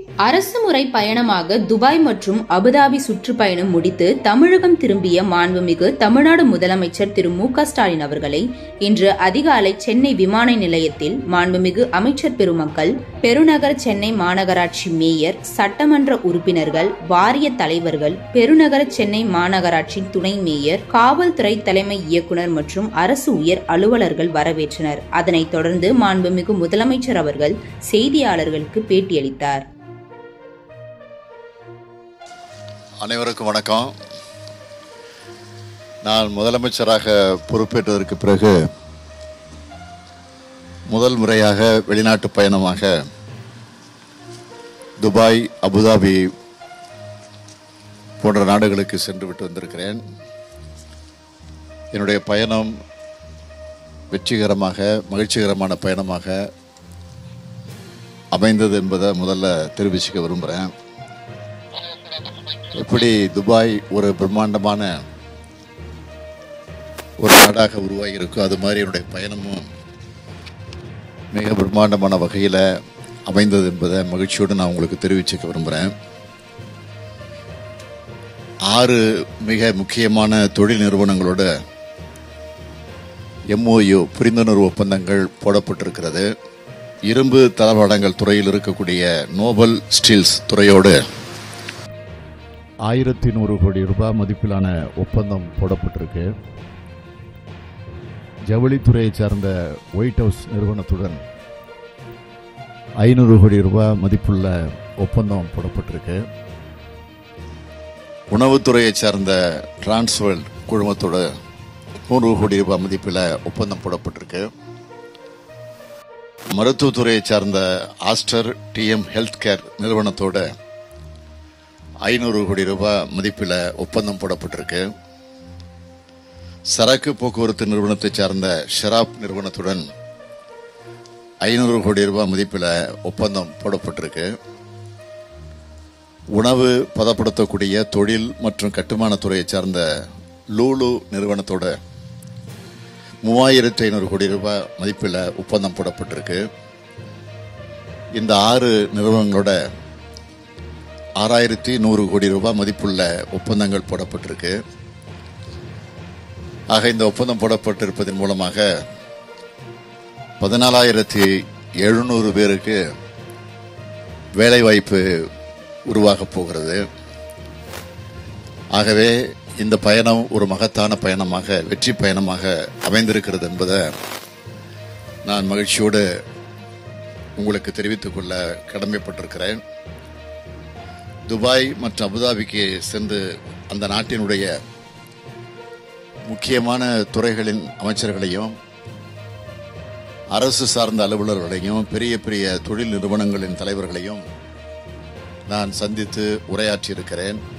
அரசுமுறை பயணமாக துபாய் மற்றும் அபுதாபி சுற்றுப்பயணம் முடித்து தமிழகம் திரும்பிய மாண்புமிகு தமிழ்நாடு முதலமைச்சர் திரு மு க ஸ்டாலின் அவர்களை இன்று அதிகாலை சென்னை விமான நிலையத்தில் மாண்புமிகு அமைச்சர் பெருமக்கள் பெருநகர சென்னை மாநகராட்சி மேயர் சட்டமன்ற உறுப்பினர்கள் வாரிய தலைவர்கள் பெருநகர சென்னை மாநகராட்சி துணை மேயர் காவல்துறை தலைமை இயக்குனர் மற்றும் அரசு உயர் அலுவலர்கள் வரவேற்றனர் அதனைத் தொடர்ந்து மாண்புமிகு முதலமைச்சர் அவர்கள் செய்தியாளர்களுக்கு பேட்டியளித்தார் அனைவருக்கும் வணக்கம் நான் முதலமைச்சராக பொறுப்பேற்றதற்கு பிறகு முதல் முறையாக வெளிநாட்டு பயணமாக துபாய் அபுதாபி போன்ற நாடுகளுக்கு சென்று விட்டு வந்திருக்கிறேன் என்னுடைய பயணம் வெற்றிகரமாக மகிழ்ச்சிகரமான பயணமாக அமைந்தது என்பதை முதல்ல தெரிவிச்சுக்க விரும்புகிறேன் எப்படி துபாய் ஒரு பிரம்மாண்டமான ஒரு நாடாக உருவாகி இருக்கோ அது மாதிரி என்னுடைய பயணமும் மிக பிரம்மாண்டமான வகையில் அமைந்தது என்பதை மகிழ்ச்சியோடு நான் உங்களுக்கு தெரிவிச்சுக்க விரும்புகிறேன் ஆறு மிக முக்கியமான தொழில் நிறுவனங்களோட எம்ஓயு புரிந்துணர்வு ஒப்பந்தங்கள் போடப்பட்டிருக்கிறது இரும்பு தளவாடங்கள் துறையில் இருக்கக்கூடிய நோபல் ஸ்டீல்ஸ் துறையோடு ஆயிரத்தி நூறு கோடி ரூபாய் மதிப்பிலான ஒப்பந்தம் போடப்பட்டிருக்கு ஜவுளித்துறையை சார்ந்த ஒயிட் ஹவுஸ் நிறுவனத்துடன் ஐநூறு கோடி ரூபாய் மதிப்புள்ள ஒப்பந்தம் போடப்பட்டிருக்கு உணவுத்துறையை சார்ந்த டிரான்ஸ்வேர்ல்ட் குழுமத்தோட நூறு கோடி ரூபாய் மதிப்பில் ஒப்பந்தம் போடப்பட்டிருக்கு மருத்துவத்துறையை சார்ந்த ஆஸ்டர் டிஎம் ஹெல்த் கேர் நிறுவனத்தோட ஐநூறு கோடி ரூபாய் மதிப்பில் ஒப்பந்தம் போடப்பட்டிருக்கு சரக்கு போக்குவரத்து நிறுவனத்தை சார்ந்த ஷெராப் நிறுவனத்துடன் ஐநூறு கோடி ரூபாய் மதிப்பில் ஒப்பந்தம் போடப்பட்டிருக்கு உணவு பதப்படுத்தக்கூடிய தொழில் மற்றும் கட்டுமான துறையை சார்ந்த லூலு நிறுவனத்தோட மூவாயிரத்தி ஐநூறு கோடி ரூபாய் மதிப்பில் ஒப்பந்தம் போடப்பட்டிருக்கு இந்த ஆறு நிறுவனங்களோட ஆறாயிரத்தி நூறு கோடி ரூபாய் மதிப்புள்ள ஒப்பந்தங்கள் போடப்பட்டிருக்கு ஆக இந்த ஒப்பந்தம் போடப்பட்டிருப்பதன் மூலமாக பதினாலாயிரத்தி எழுநூறு பேருக்கு வேலைவாய்ப்பு உருவாகப் போகிறது ஆகவே இந்த பயணம் ஒரு மகத்தான பயணமாக வெற்றி பயணமாக அமைந்திருக்கிறது என்பதை நான் மகிழ்ச்சியோடு உங்களுக்கு தெரிவித்துக் கொள்ள கடமைப்பட்டிருக்கிறேன் துபாய் மற்றும் அபுதாபிக்கு சென்று அந்த நாட்டினுடைய முக்கியமான துறைகளின் அமைச்சர்களையும் அரசு சார்ந்த அலுவலர்களையும் பெரிய பெரிய தொழில் நிறுவனங்களின் தலைவர்களையும் நான் சந்தித்து உரையாற்றியிருக்கிறேன்